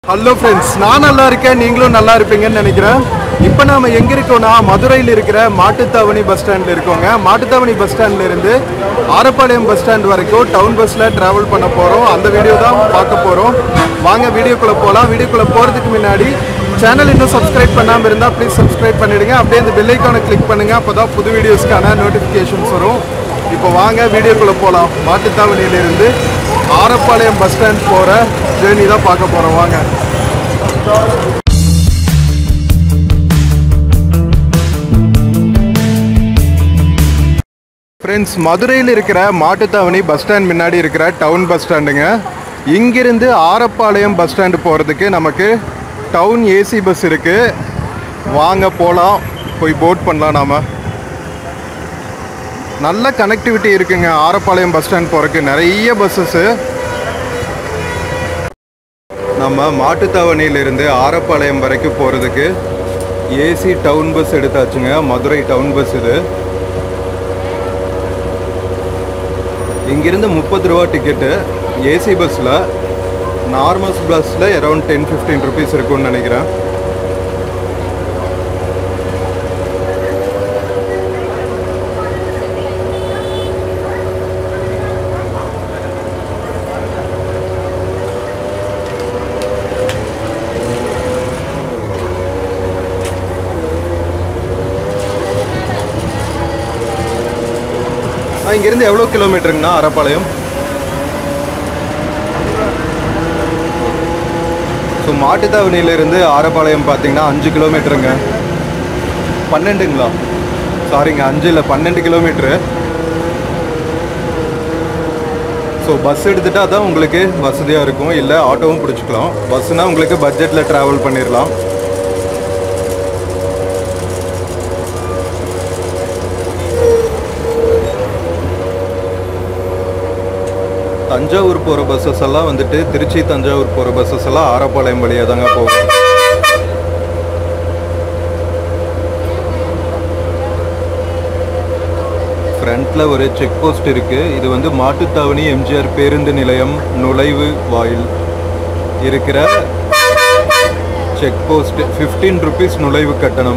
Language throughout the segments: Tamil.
ஹலோ ஃப்ரெண்ட்ஸ் நான் நல்லா இருக்கேன் நீங்களும் நல்லா இருப்பீங்கன்னு நினைக்கிறேன் இப்போ நாம எங்க இருக்கோம்னா மதுரையில் இருக்கிற மாட்டுத்தாவணி பஸ் ஸ்டாண்டில் இருக்கோங்க மாட்டுத்தாவணி பஸ் ஸ்டாண்ட்ல இருந்து ஆரப்பாளையம் பஸ் ஸ்டாண்ட் வரைக்கும் டவுன் பஸ்ல டிராவல் பண்ண போறோம் அந்த வீடியோ தான் பார்க்க போறோம் வாங்க வீடியோக்குள்ள போகலாம் வீடியோக்குள்ள போறதுக்கு முன்னாடி சேனல் இன்னும் சப்ஸ்கிரைப் பண்ணாமல் இருந்தால் ப்ளீஸ் சப்ஸ்கிரைப் பண்ணிடுங்க அப்படியே இந்த பெல் ஐக்கானை கிளிக் பண்ணுங்க அப்பதான் புது வீடியோஸ்க்கான நோட்டிஃபிகேஷன்ஸ் வரும் இப்போ வாங்க வீடியோக்குள்ள போகலாம் மாட்டுத்தாவணியிலிருந்து ஆரப்பாளையம் பஸ் ஸ்டாண்ட் போகிற ஜேர்னி தான் பார்க்க போகிறோம் வாங்க ஃப்ரெண்ட்ஸ் மதுரையில் இருக்கிற மாட்டுத்தாவணி பஸ் ஸ்டாண்ட் முன்னாடி இருக்கிற டவுன் பஸ் ஸ்டாண்டுங்க இங்கிருந்து ஆரப்பாளையம் பஸ் ஸ்டாண்டு போகிறதுக்கு நமக்கு டவுன் ஏசி பஸ் இருக்குது வாங்க போகலாம் போய் போட் பண்ணலாம் நாம நல்ல கனெக்டிவிட்டி இருக்குங்க ஆரப்பாளையம் பஸ் ஸ்டாண்ட் போகிறதுக்கு நிறைய பஸ்ஸஸ்ஸு நம்ம மாட்டுத்தாவணியிலிருந்து ஆரப்பாளையம் வரைக்கும் போகிறதுக்கு ஏசி டவுன் பஸ் எடுத்தாச்சுங்க மதுரை டவுன் பஸ் இது இங்கிருந்து முப்பது ரூபா டிக்கெட்டு ஏசி பஸ்ஸில் நார்மல் பஸ்ஸில் அரௌண்ட் டென் ஃபிஃப்டீன் ருபீஸ் இருக்கும்னு நினைக்கிறேன் ஆ, இங்கிருந்து எவ்வளோ கிலோமீட்டருங்கண்ணா அரப்பாளையம் ஸோ மாட்டுத்தாவணியிலிருந்து ஆரப்பாளையம் பார்த்தீங்கன்னா அஞ்சு கிலோமீட்டருங்க பன்னெண்டுங்களா சாரிங்க அஞ்சு இல்லை பன்னெண்டு கிலோமீட்ரு ஸோ பஸ் எடுத்துட்டா தான் உங்களுக்கு வசதியாக இருக்கும் இல்லை ஆட்டோவும் பிடிச்சிக்கலாம் பஸ்ஸுனால் உங்களுக்கு பட்ஜெட்டில் ட்ராவல் பண்ணிடலாம் தஞ்சாவூர் போகிற பஸ்ஸஸ் எல்லாம் வந்துட்டு திருச்சி தஞ்சாவூர் போகிற பஸ்ஸஸ் எல்லாம் ஆரப்பாளையம் வழியாக தாங்க போகும் ஃப்ரண்ட்டில் ஒரு செக் போஸ்ட் இருக்குது இது வந்து மாட்டுத்தாவணி எம்ஜிஆர் பேருந்து நிலையம் நுழைவு வாயில் இருக்கிற செக் போஸ்ட் ஃபிஃப்டீன் ருபீஸ் நுழைவு கட்டணம்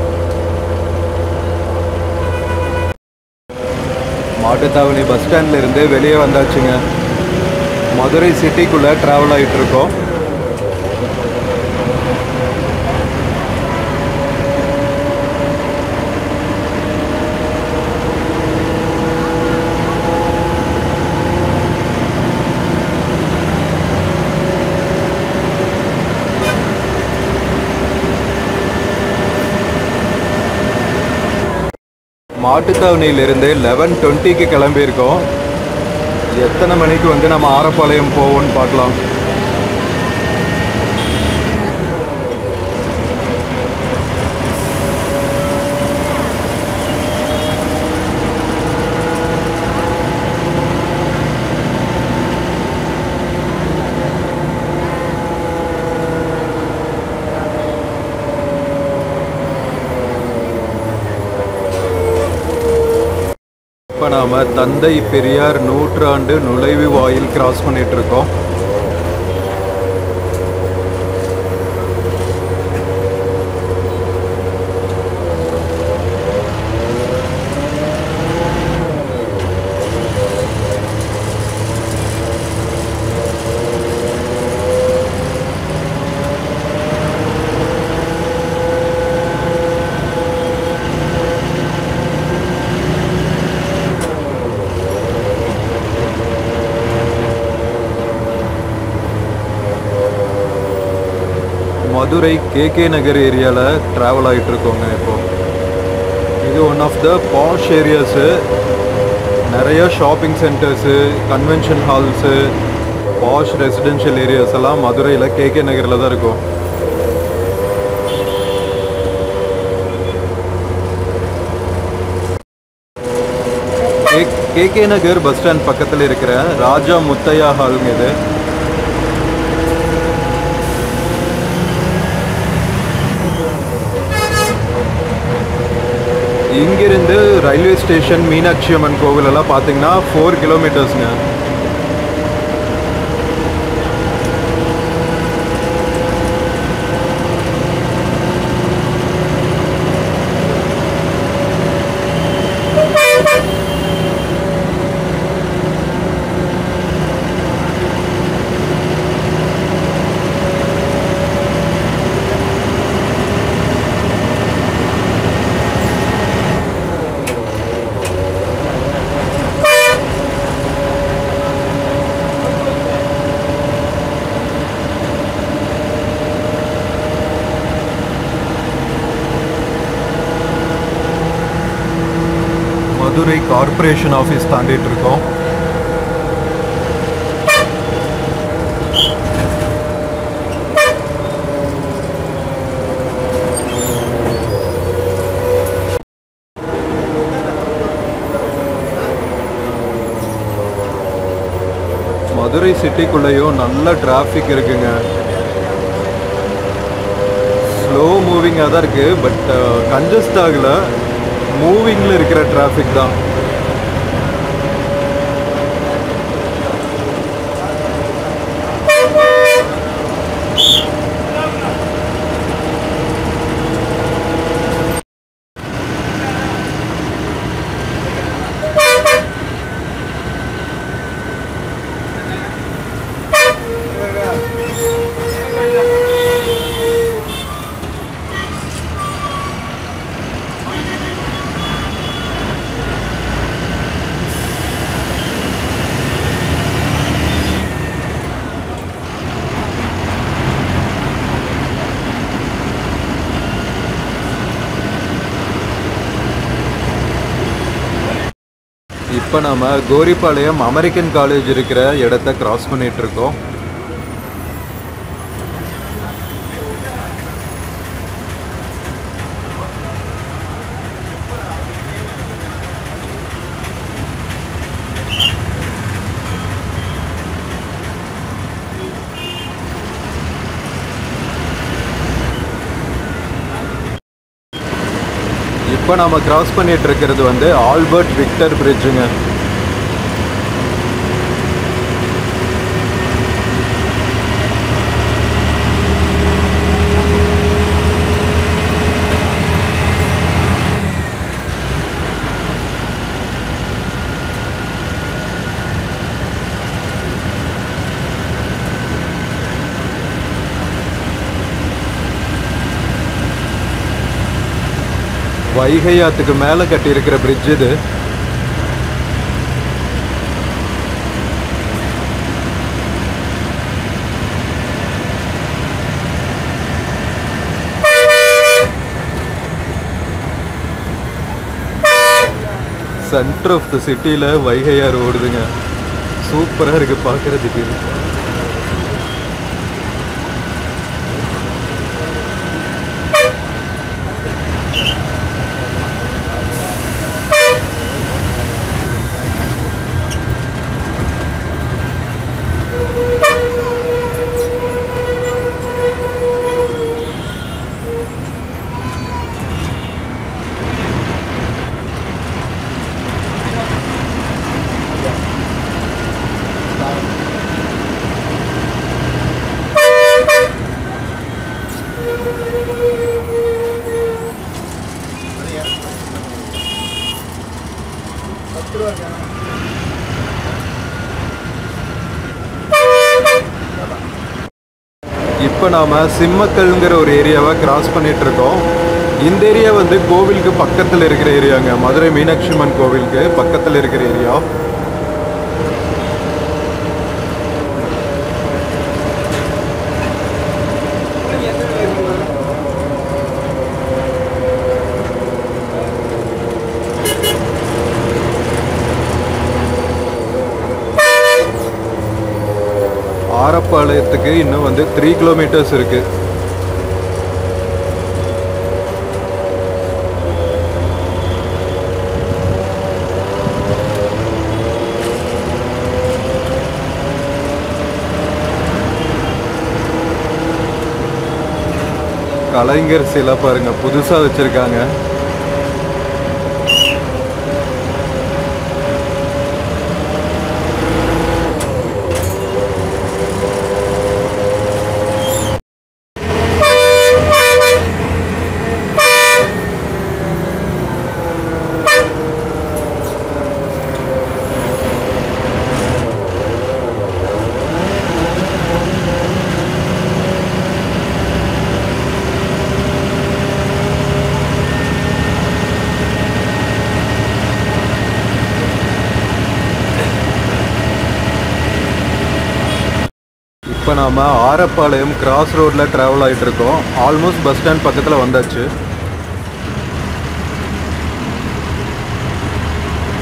மாட்டுத்தாவணி பஸ் ஸ்டாண்ட்ல இருந்து வெளியே வந்தாச்சுங்க மதுரை சிட்டிக்குள்ள டிராவல் ஆயிட்டு இருக்கோம் மாட்டுத்தாவணியிலிருந்து லெவன் டுவெண்ட்டிக்கு கிளம்பியிருக்கோம் எத்தனை மணிக்கு வந்து நம்ம ஆரப்பாளையம் போவோம்னு பார்க்கலாம் இப்போ நாம் தந்தை பெரியார் நூற்றாண்டு நுழைவு வாயில் கிராஸ் பண்ணிட்டு இருக்கோம் மதுரை கேகே நகர் ஏரியாவில் ட்ராவல் ஆகிட்டு இருக்கோங்க இப்போ இது one of the posh areas நிறைய shopping centres convention halls posh residential areas எல்லாம் மதுரையில் கேகே நகரில் தான் இருக்கும் கேகே நகர் பஸ் ஸ்டாண்ட் பக்கத்தில் இருக்கிற ராஜா முத்தையா ஹாலுங்க இது இங்கிருந்து ரயில்வே ஸ்டேஷன் மீனாட்சி அம்மன் கோவில் எல்லாம் பார்த்தீங்கன்னா ஃபோர் கிலோமீட்டர்ஸ்ங்க மதுரை கார்ப்பரேஷன் ஆஃபீஸ் தாண்டிட்டு இருக்கோம் மதுரை சிட்டிக்குள்ளேயும் நல்ல டிராஃபிக் இருக்குங்க ஸ்லோ மூவிங்காக தான் இருக்குது பட் கன்ஜஸ்ட் ஆகல மூவிங்கில் இருக்கிற டிராஃபிக் தான் இப்போ நாம கோரிப்பாளையம் அமெரிக்கன் காலேஜ் இருக்கிற இடத்த கிராஸ் பண்ணிட்டு இருக்கோம் இப்போ நாம கிராஸ் பண்ணிட்டு இருக்கிறது வந்து ஆல்பர்ட் விக்டர் பிரிட்ஜுங்க வைகை ஆத்துக்கு மேலே கட்டியிருக்கிற பிரிட்ஜ் இது சென்டர் ஆஃப் த சிட்டியில் வைகையாறு ஓடுதுங்க சூப்பராக இருக்குது பார்க்குறதுக்கு இப்போ நாம் சிம்மக்கல்ங்கிற ஒரு ஏரியாவை கிராஸ் பண்ணிட்டு இருக்கோம் இந்த ஏரியா வந்து கோவிலுக்கு பக்கத்தில் இருக்கிற ஏரியாங்க மதுரை மீனாட்சி அம்மன் கோவிலுக்கு பக்கத்தில் இருக்கிற ஏரியா ஆரப்பாளையத்துக்கு இன்னும் வந்து த்ரீ கிலோமீட்டர்ஸ் இருக்கு கலைஞர் சிலை பாருங்க புதுசா வச்சிருக்காங்க இப்போ நாம ஆரப்பாளையம் கிராஸ் ரோட்டில் ட்ராவல் ஆகிட்டு இருக்கோம் ஆல்மோஸ்ட் பஸ் ஸ்டாண்ட் பக்கத்தில் வந்தாச்சு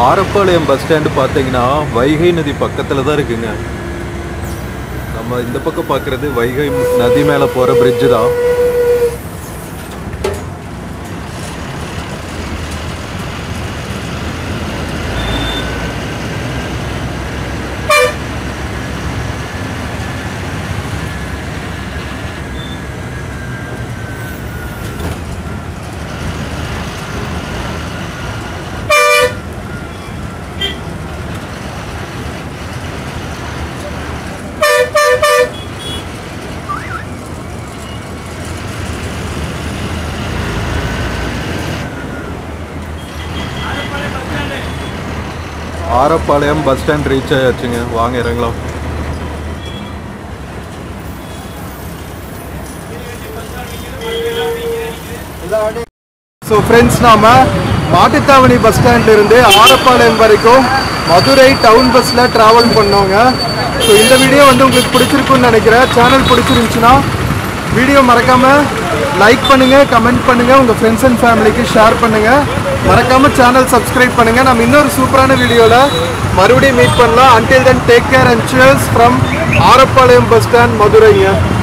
ஆரப்பாளையம் பஸ் ஸ்டாண்டு பார்த்தீங்கன்னா வைகை நதி பக்கத்தில் தான் இருக்குங்க நம்ம இந்த பக்கம் பார்க்குறது வைகை நதி மேலே போகிற பிரிட்ஜு தான் ஆரப்பாளையம் பஸ் ஸ்டாண்ட் ரீச் ஆயாச்சுங்க வாங்க இறங்கலாம் ஸோ ஃப்ரெண்ட்ஸ் நாம மாட்டுத்தாவணி பஸ் ஸ்டாண்ட்ல இருந்து ஆரப்பாளையம் வரைக்கும் மதுரை டவுன் பஸ்ல டிராவல் பண்ணோங்க ஸோ இந்த வீடியோ வந்து உங்களுக்கு பிடிச்சிருக்குன்னு நினைக்கிறேன் சேனல் பிடிச்சிருந்துச்சுன்னா வீடியோ மறக்காம லைக் பண்ணுங்க கமெண்ட் பண்ணுங்க உங்க ஃப்ரெண்ட்ஸ் அண்ட் ஃபேமிலிக்கு ஷேர் பண்ணுங்க மறக்காம சேனல் சப்ஸ்கிரைப் பண்ணுங்க நம்ம இன்னொரு சூப்பரான வீடியோல மறுபடியும் மீட் பண்ணலாம் until then take care and cheers from Arapalayam bus stand மதுரைங்க